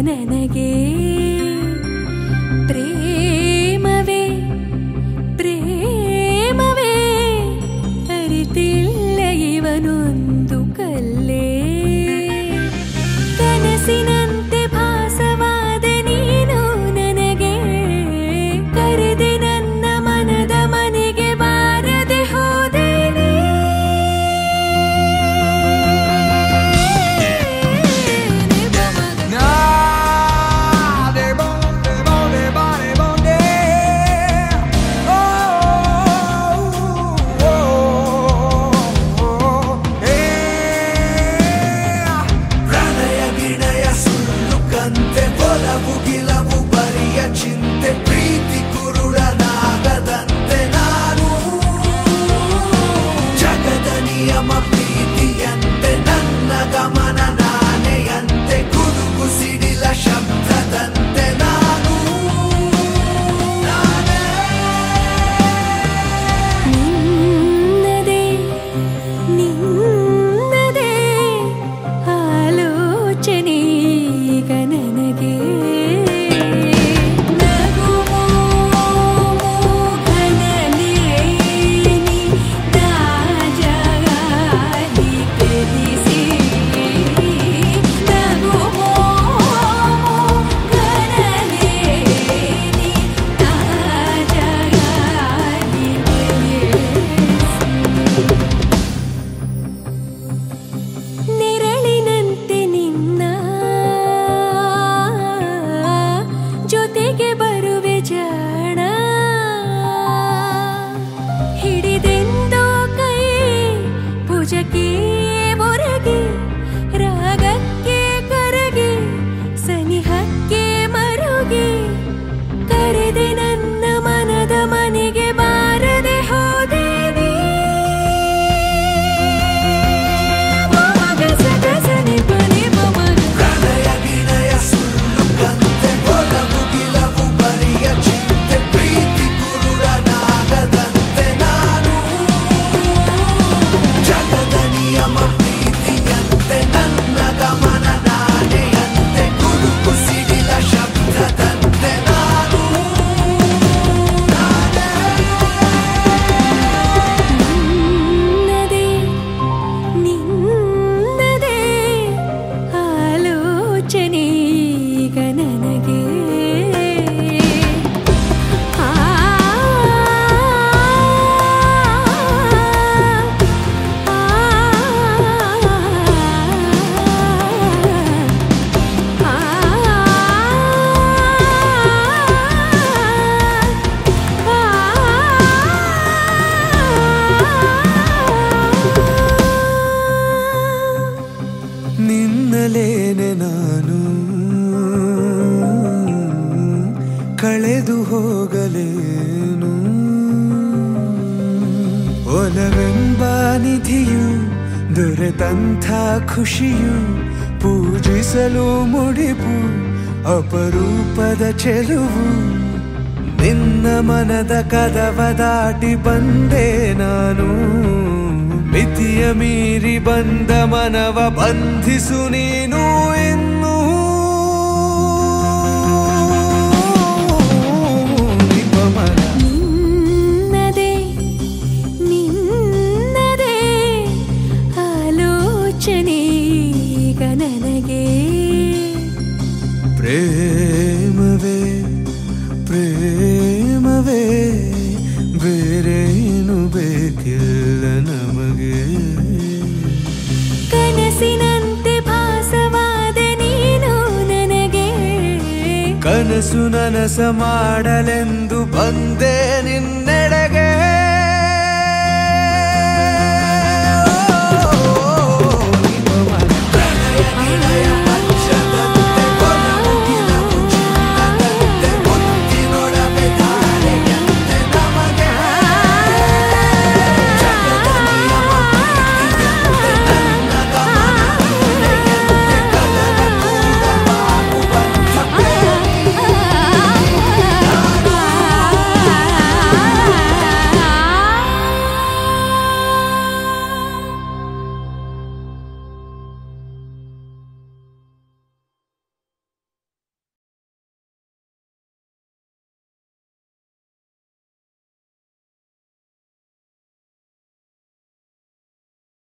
ನನಗೆ ಪ್ರೇಮವೇ ಪ್ರೇಮವೇ ಅರಿತಿಲ್ಲ ಇವನೊಂದು ಕಲ್ಲೇ ಕನಸಿನಂತೆ ಭಾಸವಾದ ನೀನು ನನಗೆ ಕರೆದೆ ನನ್ನ ಮನದ ಮನೆಗೆ ಬಾರದೆ ಹೋದೇನೆ Nah, de bon, de bon, de bon, de bon, de. Oh, oh, oh, oh, yeah. ಪ್ರಣಯ ಗಿಣಯ ಸುಳ್ಳು ಕಂತೆ ಒಲವು ಗಿಲವು ಬರಿಯ ಚಿಂತೆ ಪ್ರೀತಿ ಕುರುಡನಾಗದಂತೆ ನಾನು ಜಗದ ನಿಯಮ ಪ್ರೀತಿಯಂತೆ ನನ್ನ ಗಮನ ನಾನೆಯಂತೆ ಗುಡುಗು ಸಿಡಿಲ ಶಬ್ದದಂತೆ ನಾನು ನಾನೇ ನಿನ್ನದೇ ನಿನ್ನದೇ ಆಲೋಚನೆ ಈಗ ನನಗೆ ನಗುವು ಮೂಗನಲ್ಲಿ ನೀ ತಾಜಾಗಿ ತಿಳಿಸಿ ನಗುವು ಮೂಗನಲ್ಲಿ ನೀ ತಾಜಾಗಿ ನೆರಳಿನಂತೆ ನಿನ್ನ ಜೊತೆಗೆ ಬರುವೆ ಜಾಣ ಹಿಡಿದೆಂದೋ ಕೈ ಭುಜಕ್ಕೆ ಹೊರಗೆ ರಾಗಕ್ಕೆ ಕರಗೆ ಸನಿಹಕ್ಕೆ ಮರುಗೆ ಕರೆದೆ ನನ್ನ ಮನದ ಮನೆಗೆ ಬಾರದೆ ಹೋದೇನೆ ಗಸಗಸನೆ ಬನೆ ಬಮನ ಪ್ರಣಯ ಗಿಣಯ ಸುಳ್ಳು ಕಂತೆ ಒಲವು ಗಿಲವು ಬರಿಯ ಚಿಂತೆ ಪ್ರೀತಿ ಕುರುಡನಾಗದಂತೆ ನಾನು ಜಗದ ನಿಯಮ ಪ್ರೀತಿಯಂತೆ ನನ್ನ ಗಮನ ನಾನೆಯಂತೆ ಗುಡುಗು ಸಿಡಿಲ ಶಬ್ದದಂತೆ ನಾನು ನಿನ್ನದೇ ನಿನ್ನದೇ ಆಲೋಚನೆ ಈಗ ನನಗೆ ಆ ನಿನ್ನಲೇನೆ ನಾನು ಕಳೆದು ಹೋಗಲೇನು ಒಲವೆಂಬ ನಿಧಿಯು ದೊರೆತಂಥ ಖುಷಿಯು ಪೂಜಿಸಲು ಮುಡಿಪು ಅಪರೂಪದ ಚೆಲುವು ನಿನ್ನ ಮನದ ಕದವ ದಾಟಿ ಬಂದೆ ನಾನು ಮಿತಿಯ ಮೀರಿ ಬಂದ ಮನವ ಬಂಧಿಸು ನೀನು ಇನ್ನು ನಿಪಮನ ನಿನ್ನದೇ ನಿನ್ನದೇ ಆಲೋಚನೆ ಈಗ ನನಗೆ ಪ್ರೇಮವೇ ಪ್ರೇಮವೇ ಬೇರೇನು ಬೇಕಿಲ್ಲ ನಮಗೆ ಕನಸಿನಂತೆ ಭಾಸವಾದ ನೀನು ನನಗೆ ಕನಸು ನನಸ ಮಾಡಲೆಂದು ಬಂದೆ ನಿನ್ನೆಡೆಗೆ